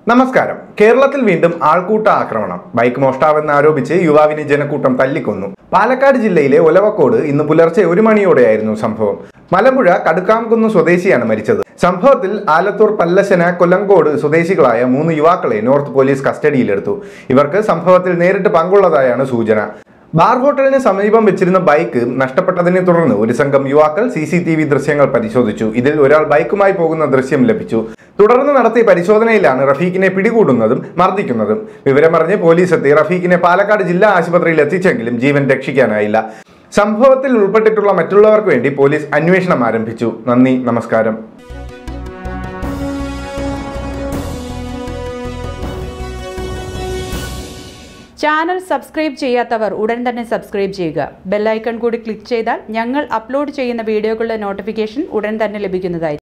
നമസ്കാരം കേരളത്തിൽ വീണ്ടും ആൾക്കൂട്ട ആക്രമണം ബൈക്ക് മോഷ്ടാവെന്ന് ആരോപിച്ച് യുവാവിനെ ജനക്കൂട്ടം തല്ലിക്കൊന്നു പാലക്കാട് ജില്ലയിലെ ഒലവക്കോട് ഇന്ന് പുലർച്ചെ ഒരു മണിയോടെയായിരുന്നു സംഭവം മലമ്പുഴ കടുക്കാംകുന്ന് സ്വദേശിയാണ് മരിച്ചത് സംഭവത്തിൽ ആലത്തൂർ പല്ലശന കൊല്ലങ്കോട് സ്വദേശികളായ മൂന്ന് യുവാക്കളെ നോർത്ത് പോലീസ് കസ്റ്റഡിയിലെടുത്തു ഇവർക്ക് സംഭവത്തിൽ നേരിട്ട് പങ്കുള്ളതായാണ് സൂചന ബാർ ഹോട്ടലിന് സമീപം വെച്ചിരുന്ന ബൈക്ക് നഷ്ടപ്പെട്ടതിനെ തുടർന്ന് ഒരു സംഘം യുവാക്കൾ സി സി ടി വി ദൃശ്യങ്ങൾ പരിശോധിച്ചു ഇതിൽ ഒരാൾ ബൈക്കുമായി പോകുന്ന ദൃശ്യം ലഭിച്ചു തുടർന്ന് നടത്തിയ പരിശോധനയിലാണ് റഫീഖിനെ പിടികൂടുന്നതും മർദ്ദിക്കുന്നതും വിവരമറിഞ്ഞ് പോലീസ് എത്തി റഫീഖിനെ പാലക്കാട് ജില്ലാ ആശുപത്രിയിൽ എത്തിച്ചെങ്കിലും ജീവൻ രക്ഷിക്കാനായില്ല സംഭവത്തിൽ ഉൾപ്പെട്ടിട്ടുള്ള മറ്റുള്ളവർക്ക് വേണ്ടി പോലീസ് അന്വേഷണം ആരംഭിച്ചു നന്ദി നമസ്കാരം ചാനൽ സബ്സ്ക്രൈബ് ചെയ്യാത്തവർ ഉടൻ തന്നെ സബ്സ്ക്രൈബ് ചെയ്യുക ബെല്ലൈക്കൺ കൂടി ക്ലിക്ക് ചെയ്താൽ ഞങ്ങൾ അപ്ലോഡ് ചെയ്യുന്ന വീഡിയോകളുടെ നോട്ടിഫിക്കേഷൻ ഉടൻ തന്നെ ലഭിക്കുന്നതായിരിക്കും